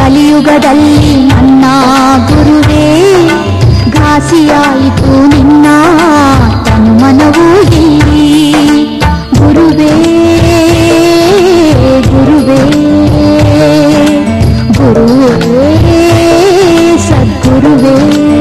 ಕಲಿಯುಗದಲ್ಲಿ ನನ್ನ ಗುರುವೇ ಘಾಸಿಯಾಯಿತು ನಿನ್ನ ತನುಮನವೂ ಇಲ್ಲಿ ಗುರುವೇ ಗುರುವೇ ಗುರುವೇ ಸದ್ಗುರುವೇ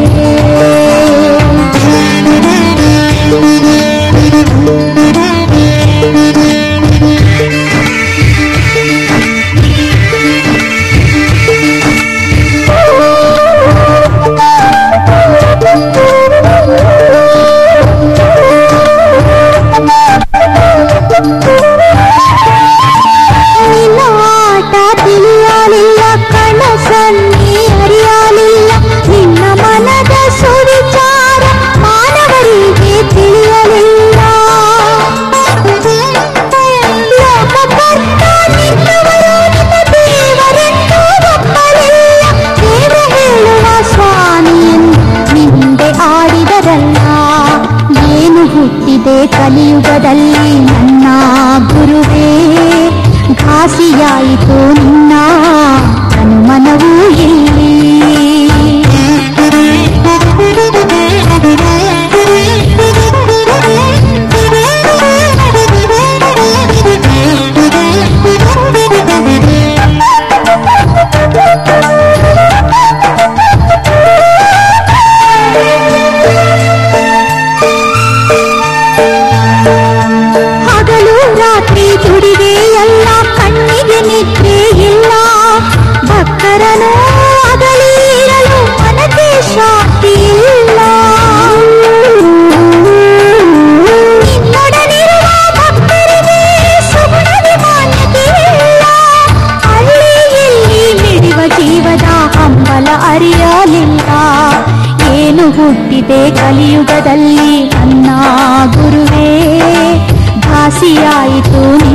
ನಿನ್ನ ಆಟ ತಿಳಿಯಲಿಲ್ಲ ಕನಸನ್ನಿ ಅರಿಯಲಿಲ್ಲ ನಿನ್ನ ಮನದ ಸುವಿಚಾರ ಮಾನವರಿಗೆ ತಿಳಿಯಲಿಲ್ಲ ಲೋಕಕರ್ತ ನಿನ್ನವರು ನಿನ್ನ ದೇವರೆಂದು ಒಪ್ಪಲಿಲ್ಲ ದೇವ ಹೇಳುವ ಸ್ವಾಮಿಯೆಂದು ನಿಂದೆ ಆಡಿದರಲ್ಲ ಏನು ಹುಟ್ಟಿದೆ ಕಲಿಯುಗದಲ್ಲಿ ನನ್ನ ಗುರುವೇ ಘಾಸಿಯಾಯಿತು ನಿನ್ನ ತನುಮನವೂ ಇಲ್ಲಿ ಹಗಲು ರಾತ್ರಿ ದುಡಿದೆ ಎಲ್ಲ ಕಣ್ಣಿಗೆ ನಿದ್ರೆ ಇಲ್ಲ ಭಕ್ತರನು ಅಗಲಿರಲು ಮನಕ್ಕೆ ಶಾಂತಿ ಇಲ್ಲ ನಿನ್ನೊಡನಿರುವ ಭಕ್ತರಿಗೆ ಸುಗುಣದ ಮಾನ್ಯತೆ ಇಲ್ಲ ಅಲ್ಲಿ ಇಲ್ಲಿ ಮಿಡಿವ ಜೀವದ ಹಂಬಲ ಅರಿಯಲಿಲ್ಲ ಏನು ಹುಟ್ಟಿದೆ ಕಲಿಯುಗದಲ್ಲಿ ನನ್ನ ಗುರುವೇ ಘಾಸಿಯಾಯಿತು